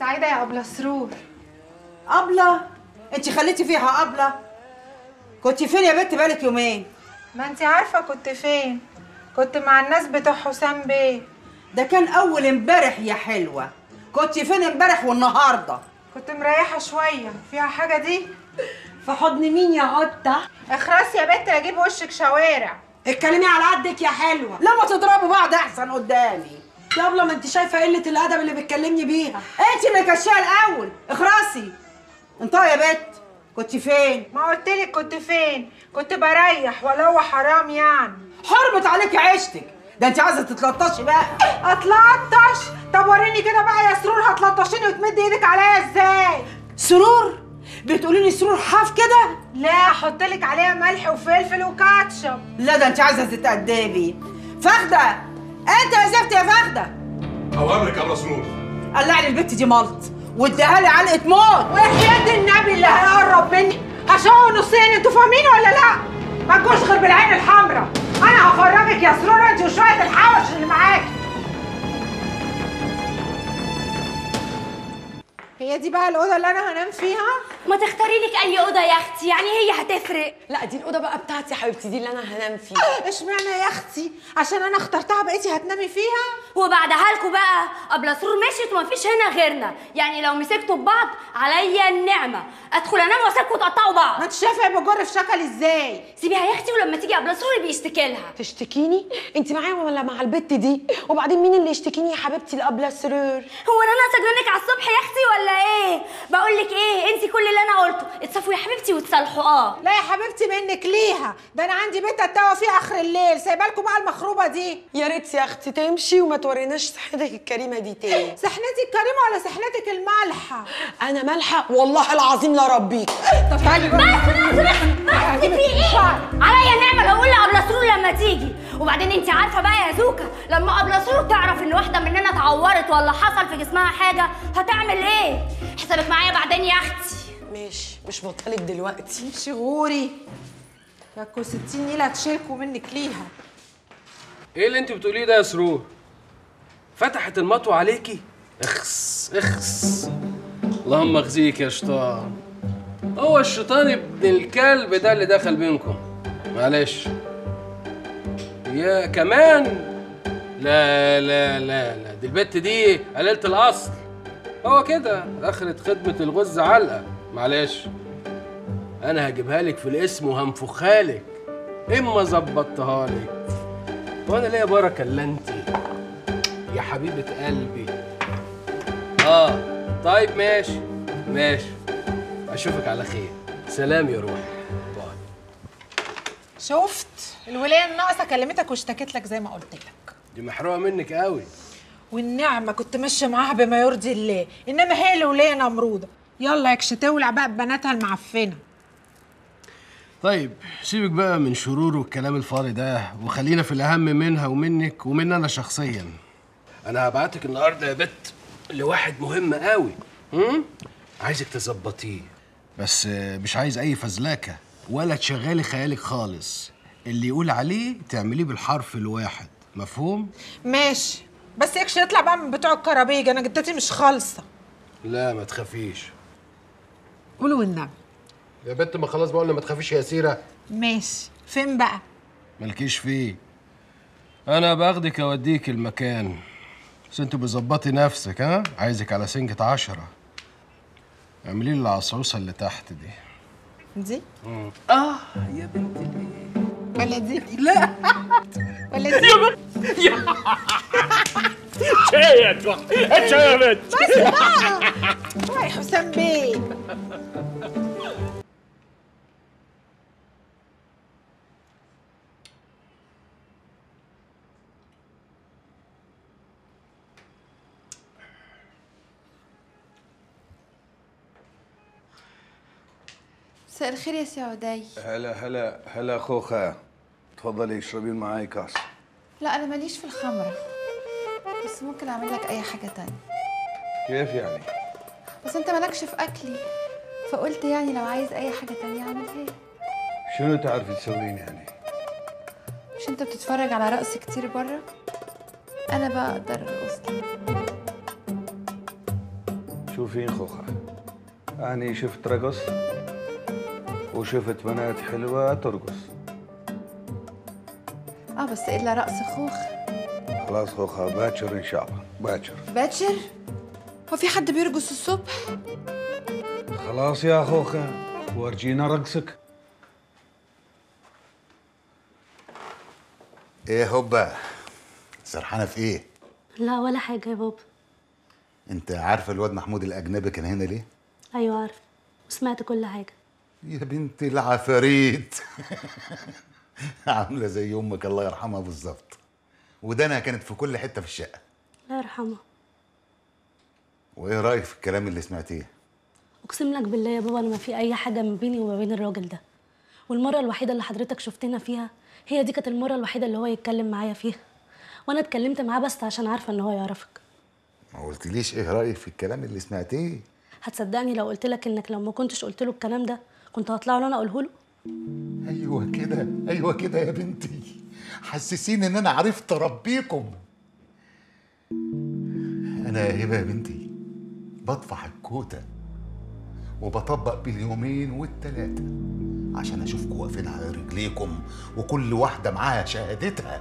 سعيدة يا أبلة سرور أبلة أنت خليتي فيها أبلة كنت فين يا بنت بقالك يومين ما انت عارفة كنت فين كنت مع الناس بتوع حسام بيه ده كان أول امبارح يا حلوة كنت فين امبارح والنهاردة كنت مريحة شوية فيها حاجة دي في حضن مين يا قطة؟ اخرسي يا بنت اجيب وشك شوارع اتكلمي على قدك يا حلوة لما تضربوا بعض أحسن قدامي يا أبلة ما انت شايفة قلة الأدب اللي بتكلمني بيها أنت اللي كشاه الأول اخرسي انطقي يا بنت كنت فين ما قلتلك كنت فين كنت بريح ولا هو حرام يعني حرمت عليكي عيشتك ده انت عايزه تتلطشي بقى اتلطش طب وريني كده بقى يا سرور هتلطشيني وتمد ايدك عليا ازاي سرور بتقولي لي سرور حاف كده لا احطلك عليها ملح وفلفل وكاتشب لا ده انت عايزه تتأدبي فخده انت يا زفت يا فخده اوامرك يا ابو سنور قلع لي البت دي ملط واديها لي علقه موت وحياة النبي اللي هيقرب مني هشقه نصين انتوا فاهمين ولا لا؟ ما تجوش غير بالعين الحمراء انا هفرجك يا سرور انت وشويه الحوش اللي معاكي هي دي بقى الاوضه اللي انا هنام فيها ما تختاري لك اي اوضه يا اختي يعني هي هتفرق لا دي الأوضة بقى بتاعتي يا حبيبتي دي اللي أنا هنام فيها اشمعنى يا اختي عشان انا اخترتها بقيتي هتنامي فيها وبعدها لكم بقى قبل سرور مشيت وما فيش هنا غيرنا يعني لو مسكتوا ببعض عليا النعمه ادخل انام واسيبكم تقطعوا ما بعض انت شايفه بجر في شكلي ازاي سيبيها يا اختي ولما تيجي قبل سرور بيشتكي لها تشتكيني انت معايا ولا مع البت دي وبعدين مين اللي يشتكيني يا حبيبتي لقبل السرور هو انا ناقصه جنانك على الصبح يا اختي ولا ايه بقول لك ايه انسي كل اللي انا قلته اتصافوا يا حبيبتي وتصالحوا اه لا يا حبيبتي منك ليها ده انا عندي بيت اتوه فيه اخر الليل سايبه لكم بقى المخروبه دي يا ريت يا اختي تمشي وما توريناش صحتك الكريمه دي تاني سحنتي الكريمه ولا سحنتك المالحه انا مالحه والله العظيم لا ربيك طب تعالي بس بس بس بس في ايه عليا نعمه لو اقول قبل سرور لما تيجي وبعدين انت عارفه بقى يا زوكا لما قبل سرور تعرف ان واحده مننا اتعورت ولا حصل في جسمها حاجه هتعمل ايه حسابك معايا بعدين يا اختي ماشي مش بطلك دلوقتي امشي غوري ياكو ستين نيله تشيكوا منك ليها ايه اللي انت بتقوليه ده يا سرور فتحت المطوة عليكي اخس اخس اللهم اخزيك يا شيطان هو الشيطان ابن الكلب ده اللي دخل بينكم معلش يا كمان لا لا لا لا دي البت دي قليلة الأصل هو كده دخلت خدمة الغز علقة معلش أنا هجيبها لك في الاسم وهنفخها لك إما ظبطتها لك وانا ليا بركه الا انت يا حبيبه قلبي اه طيب ماشي ماشي اشوفك على خير سلام يا روحي باي شفت الولايه الناقصه كلمتك واشتكت لك زي ما قلت لك دي محروقه منك قوي والنعمه كنت ماشيه معاها بما يرضي الله انما هي الولايه نمروده يلا يكش تولع بقى ببناتها المعفنه طيب سيبك بقى من شرور والكلام الفاضي ده وخلينا في الاهم منها ومنك ومن انا شخصيا انا هبعتك النهارده يا بت لواحد مهم قوي هم؟ عايزك تظبطيه بس آه، مش عايز اي فزلكه ولا تشغلي خيالك خالص اللي يقول عليه تعمليه بالحرف الواحد مفهوم ماشي بس يكش يطلع بقى من بتوع الكرابيج انا جدتي مش خالصه لا ما تخافيش قولوا والنبي يا بنت ما خلاص بقول ما تخافيش يا سيره ماشي فين بقى مالكيش فيه انا باخدك اوديك المكان بس انت بظبطي نفسك ها عايزك على سنجة عشرة اعملي لي العصعوصة اللي تحت دي دي اه يا بنت الايه ولا دي لا ولا دي بس بقى واي حسام بيه مساء الخير يا سي عدي هلا هلا هلا خوخة تفضلي اشربين معاي كاس لا انا ماليش في الخمره بس ممكن اعمل لك اي حاجه تانية كيف يعني؟ بس انت مالكش في اكلي فقلت يعني لو عايز اي حاجه تانية اعملها لك شنو تعرفي تسوين يعني؟ مش انت بتتفرج على رقص كتير بره انا بقى اقدر ارقص لك شوفين خوخة أنا شفت رقص وشفت بنات حلوة ترقص اه بس الا رقص خوخ خلاص خوخة باكر إن شاء الله باكر باكر هو في حد بيرقص الصبح خلاص يا خوخة ورجينا رقصك ايه هوبا سرحانه في ايه لا ولا حاجة يا بابا انت عارفه الواد محمود الاجنبي كان هنا ليه أيوة عارفة وسمعت كل حاجة يا بنت العفاريت عامله زي امك الله يرحمها بالظبط ودانها كانت في كل حته في الشقه الله يرحمها وايه رايك في الكلام اللي سمعتيه أقسم لك بالله يا بابا أنا ما في أي حاجة ما بيني وما بين الراجل ده والمرة الوحيدة اللي حضرتك شفتنا فيها هي دي كانت المرة الوحيدة اللي هو يتكلم معايا فيها وأنا اتكلمت معاه بس عشان عارفة إن هو يعرفك ما قلتليش ايه رايك في الكلام اللي سمعتيه هتصدقني لو قلت لك إنك لو ما كنتش قلت له الكلام ده كنت هطلع له أنا أقوله له ايوه كده ايوه كده يا بنتي حسسيني ان انا عرفت اربيكم انا يا هبه يا بنتي بطفح الكوته وبطبق باليومين والتلاته عشان اشوفكم واقفين على رجليكم وكل واحده معاها شهادتها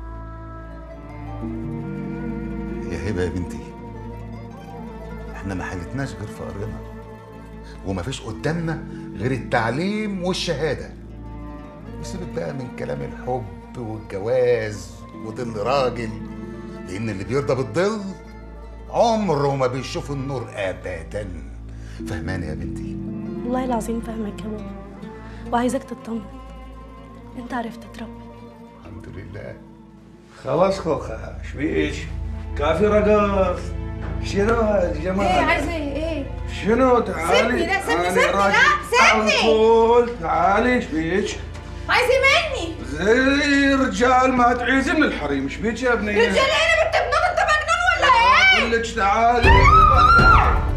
يا هبه يا بنتي احنا ما حالتناش غير فقرنا ومفيش قدامنا غير التعليم والشهاده وسيبك بقى من كلام الحب والجواز وظل راجل لان اللي بيرضى بالظل عمره ما بيشوف النور ابدا فهماني يا بنتي والله العظيم فاهمك يا بابا وعايزك تطمن أنت عرفت تربي الحمد لله خلاص خوخة شبيش كافي رقص شنو يا جماعة ايه عايزه ايه ايه شنو تعالي سيبني، لا، سيبني، أنا سيبني، لا، راجل سيبني. على طول تعالي شبيك عايز ايه مني زي رجال ما تعيزي من الحريم شبيك يا ابني رجال ايه بنت بنوت انت مجنون ولا ايه اقول لك تعالي